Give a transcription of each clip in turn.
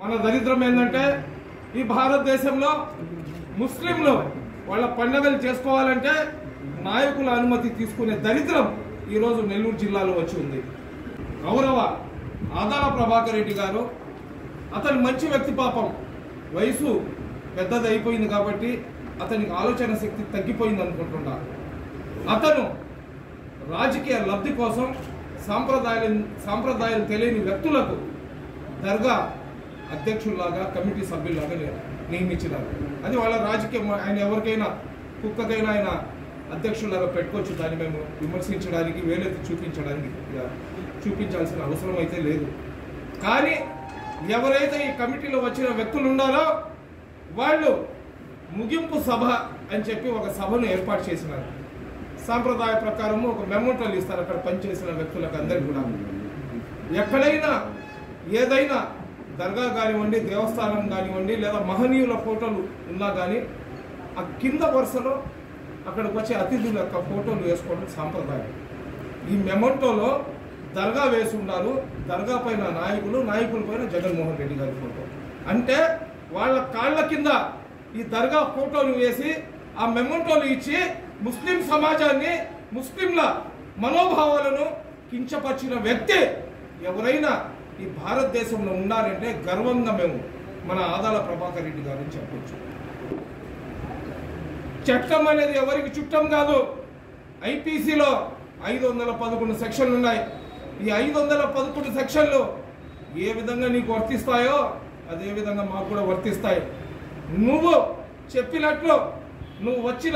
మన దరిద్రం ఏంటంటే ఈ భారతదేశంలో ముస్లింలు వాళ్ళ పండుగలు చేసుకోవాలంటే నాయకుల అనుమతి తీసుకునే దరిద్రం ఈరోజు నెల్లూరు జిల్లాలో వచ్చి ఉంది గౌరవ ఆదాల ప్రభాకర్ రెడ్డి గారు అతని మంచి వ్యక్తి పాపం వయసు పెద్దది అయిపోయింది కాబట్టి అతనికి ఆలోచన శక్తి తగ్గిపోయింది అనుకుంటున్నారు అతను రాజకీయ లబ్ధి కోసం సాంప్రదాయాలు సాంప్రదాయాలు తెలియని వ్యక్తులకు దర్గా అధ్యక్షుల్లాగా కమిటీ సభ్యుల్లాగా ని- నియమించినారు అది వాళ్ళ రాజకీయం ఆయన ఎవరికైనా కుక్కకైనా ఆయన అధ్యక్షుల్లాగా పెట్టుకోవచ్చు దాన్ని మేము విమర్శించడానికి వేలెత్తి చూపించడానికి ఇక చూపించాల్సిన అవసరం అయితే లేదు కానీ ఎవరైతే ఈ కమిటీలో వచ్చిన వ్యక్తులు ఉన్నారో వాళ్ళు ముగింపు సభ అని చెప్పి ఒక సభను ఏర్పాటు చేసినారు సాంప్రదాయ ప్రకారము ఒక మెమోటోలు ఇస్తారు అక్కడ పనిచేసిన వ్యక్తులకు అందరికి కూడా ఎక్కడైనా ఏదైనా దర్గా కానివ్వండి దేవస్థానం కానివ్వండి లేదా మహనీయుల ఫోటోలు ఉన్నా కానీ ఆ కింద వరుసలో అక్కడికి వచ్చే అతిథుల యొక్క ఫోటోలు వేసుకోవడం సాంప్రదాయం ఈ మెమోటోలో దర్గా వేసి ఉన్నారు దర్గా పైన నాయకులు నాయకుల పైన జగన్మోహన్ రెడ్డి గారి ఫోటో అంటే వాళ్ళ కాళ్ళ కింద ఈ దర్గా ఫోటోలు వేసి ఆ మెమోటోలు ఇచ్చి ముస్లిం సమాజాన్ని ముస్లింల మనోభావాలను కించపరిచిన వ్యక్తి ఎవరైనా ఈ భారతదేశంలో ఉన్నారంటే గర్వంగా మేము మన ఆదాల ప్రభాకర్ రెడ్డి గారిని చెప్పొచ్చు చట్టం అనేది ఎవరికి చుట్టం కాదు ఐపీసీలో ఐదు వందల పదకొండు సెక్షన్లు ఉన్నాయి ఈ ఐదు వందల పదకొండు సెక్షన్లు ఏ విధంగా నీకు వర్తిస్తాయో అదే విధంగా మాకు కూడా వర్తిస్తాయి నువ్వు చెప్పినట్లు నువ్వు వచ్చిన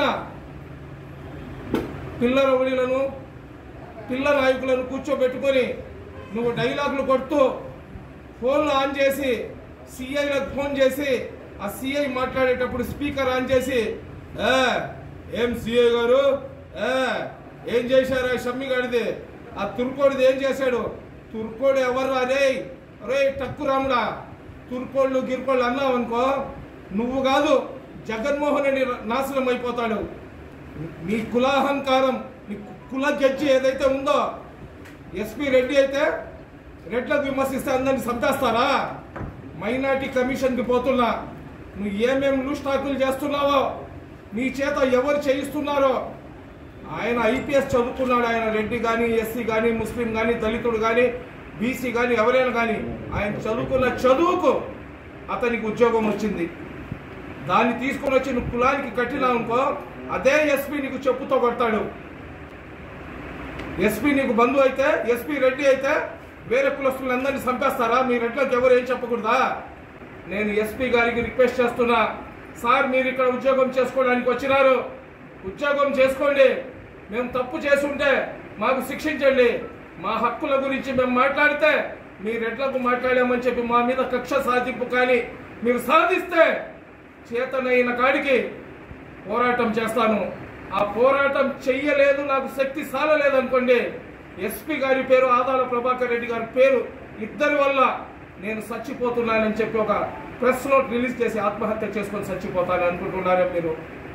పిల్ల రౌడీలను పిల్ల నాయకులను కూర్చోబెట్టుకొని నువ్వు డైలాగులు కొడుతూ ఫోన్లు ఆన్ చేసి సిఐలకు ఫోన్ చేసి ఆ సిఐ మాట్లాడేటప్పుడు స్పీకర్ ఆన్ చేసి "ఏ, ఏం సిఐ గారు ఏ, ఏం చేశారు ఆ షమ్మి గాడిది ఆ తుర్కోడిది ఏం చేశాడు తుర్కోడు ఎవరు అరే అరే టక్కు రాముడా తుర్కోళ్ళు గిర్కోళ్ళు అన్నావు అనుకో నువ్వు కాదు జగన్మోహన్ రెడ్డి నాశనం అయిపోతాడు నీ కులాహంకారం నీ కుల గెజ్జి ఏదైతే ఉందో ఎస్పీ రెడ్డి అయితే రెడ్లకు విమర్శిస్తే అందరిని చంపేస్తారా మైనార్టీ కమిషన్కి పోతున్నా నువ్వు ఏమేం లూస్ టాకులు చేస్తున్నావో నీ చేత ఎవరు చేయిస్తున్నారో ఆయన ఐపీఎస్ చదువుకున్నాడు ఆయన రెడ్డి కానీ ఎస్సీ కానీ ముస్లిం కానీ దళితుడు కానీ బీసీ కానీ ఎవరైనా కానీ ఆయన చదువుకున్న చదువుకు అతనికి ఉద్యోగం వచ్చింది దాన్ని తీసుకొని వచ్చి నువ్వు కులానికి కట్టినావు అనుకో అదే ఎస్పీ నీకు చెప్పుతో కొడతాడు ఎస్పీ నీకు బంధు అయితే ఎస్పీ రెడ్డి అయితే వేరే కులస్తులందరినీ చంపేస్తారా మీ రెడ్లకు ఎవరు ఏం చెప్పకూడదా నేను ఎస్పీ గారికి రిక్వెస్ట్ చేస్తున్నా సార్ మీరు ఇక్కడ ఉద్యోగం చేసుకోవడానికి వచ్చినారు ఉద్యోగం చేసుకోండి మేము తప్పు చేసుంటే మాకు శిక్షించండి మా హక్కుల గురించి మేము మాట్లాడితే మీ రెడ్లకు మాట్లాడామని చెప్పి మా మీద కక్ష సాధింపు కానీ మీరు సాధిస్తే చేతనైన కాడికి పోరాటం చేస్తాను ఆ పోరాటం చెయ్యలేదు నాకు శక్తి సాలలేదు అనుకోండి ఎస్పీ గారి పేరు ఆదాల ప్రభాకర్ రెడ్డి గారి పేరు ఇద్దరి వల్ల నేను చచ్చిపోతున్నానని చెప్పి ఒక ప్రెస్ నోట్ రిలీజ్ చేసి ఆత్మహత్య చేసుకొని చచ్చిపోతాను అనుకుంటున్నారే మీరు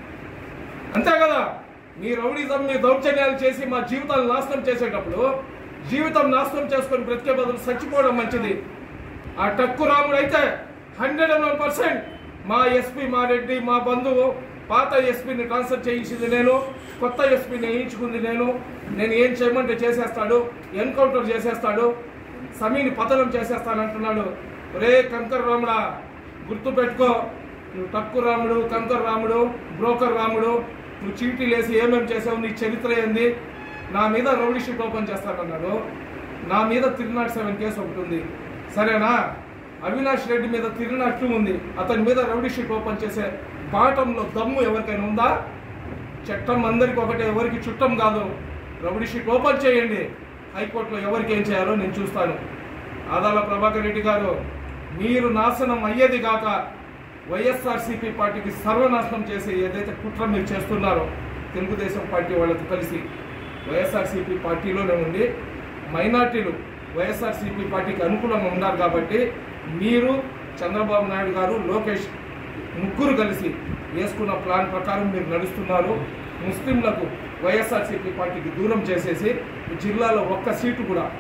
అంతే కదా మీ రౌడీజం మీ దౌర్జన్యాలు చేసి మా జీవితాలు నాశనం చేసేటప్పుడు జీవితం నాశనం చేసుకొని బ్రతికే బదులు చచ్చిపోవడం మంచిది ఆ టక్కు రాముడు అయితే హండ్రెడ్ అండ్ వన్ పర్సెంట్ మా ఎస్పీ మా రెడ్డి మా బంధువు పాత ఎస్పీని ట్రాన్స్ఫర్ చేయించింది నేను కొత్త ఎస్పీని వేయించుకుంది నేను నేను ఏం చేయమంటే చేసేస్తాడు ఎన్కౌంటర్ చేసేస్తాడు సమీని పతనం చేసేస్తానంటున్నాడు రే కంకర్ రాముడా గుర్తు పెట్టుకో నువ్వు టక్కు రాముడు కంకర్ రాముడు బ్రోకర్ రాముడు నువ్వు చీటీలు వేసి ఏమేమి చేసావు నీ చరిత్ర ఏంది నా మీద రౌడీ షీట్ ఓపెన్ చేస్తానన్నాడు నా మీద త్రీ నాట్ సెవెన్ కేసు ఒకటి ఉంది సరేనా అవినాష్ రెడ్డి మీద త్రీ నాట్ టూ ఉంది అతని మీద రౌడీ షీట్ ఓపెన్ చేసే బాటంలో దమ్ము ఎవరికైనా ఉందా చట్టం అందరికి ఒకటే ఎవరికి చుట్టం కాదు రౌడీ షీట్ ఓపెన్ చేయండి హైకోర్టులో ఎవరికి ఏం చేయాలో నేను చూస్తాను ఆదాల ప్రభాకర్ రెడ్డి గారు మీరు నాశనం అయ్యేది కాక వైఎస్ఆర్సీపీ పార్టీకి సర్వనాశనం చేసి ఏదైతే కుట్ర మీరు చేస్తున్నారో తెలుగుదేశం పార్టీ వాళ్ళతో కలిసి వైఎస్ఆర్సీపీ పార్టీలోనే ఉండి మైనార్టీలు వైఎస్ఆర్సీపీ పార్టీకి అనుకూలంగా ఉన్నారు కాబట్టి మీరు చంద్రబాబు నాయుడు గారు లోకేష్ ముగ్గురు కలిసి వేసుకున్న ప్లాన్ ప్రకారం మీరు నడుస్తున్నారు ముస్లింలకు వైఎస్ఆర్సీపీ పార్టీకి దూరం చేసేసి జిల్లాలో ఒక్క సీటు కూడా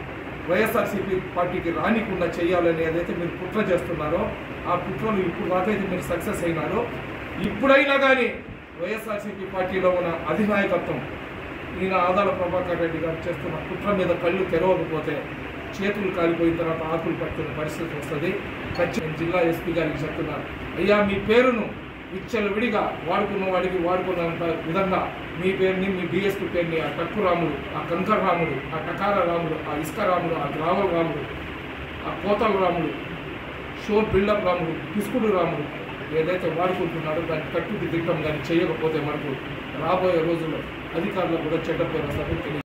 వైఎస్ఆర్సీపీ పార్టీకి రానికుండా చేయాలని ఏదైతే మీరు కుట్ర చేస్తున్నారో ఆ కుట్రలు ఇప్పుడు దాకైతే మీరు సక్సెస్ అయినారో ఇప్పుడైనా కానీ వైఎస్ఆర్సీపీ పార్టీలో ఉన్న అధినాయకత్వం ఈయన ఆదాల ప్రభాకర్ రెడ్డి గారు చేస్తున్న కుట్ర మీద కళ్ళు తెరవకపోతే చేతులు కాలిపోయిన తర్వాత ఆకులు పట్టుకునే పరిస్థితి వస్తుంది ఖచ్చితంగా జిల్లా ఎస్పీ గారికి చెప్తున్నారు అయ్యా మీ పేరును విచ్చలు విడిగా వాడుకున్న వాడికి వాడుకున్నంత విధంగా మీ పేరుని మీ డిఎస్పీ పేరుని ఆ టక్కు రాముడు ఆ కంకర్ రాముడు ఆ టకార రాముడు ఆ ఇసుక రాముడు ఆ గ్రావల్ రాముడు ఆ కోతల రాముడు షోర్ బిల్డప్ రాముడు పిసుకుడు రాముడు ఏదైతే వాడుకుంటున్నాడో దాన్ని కట్టుది దిట్టం కానీ చేయకపోతే మనకు రాబోయే రోజుల్లో అధికారులకు కూడా చెడ్డ పేరు వస్తుంది తెలియదు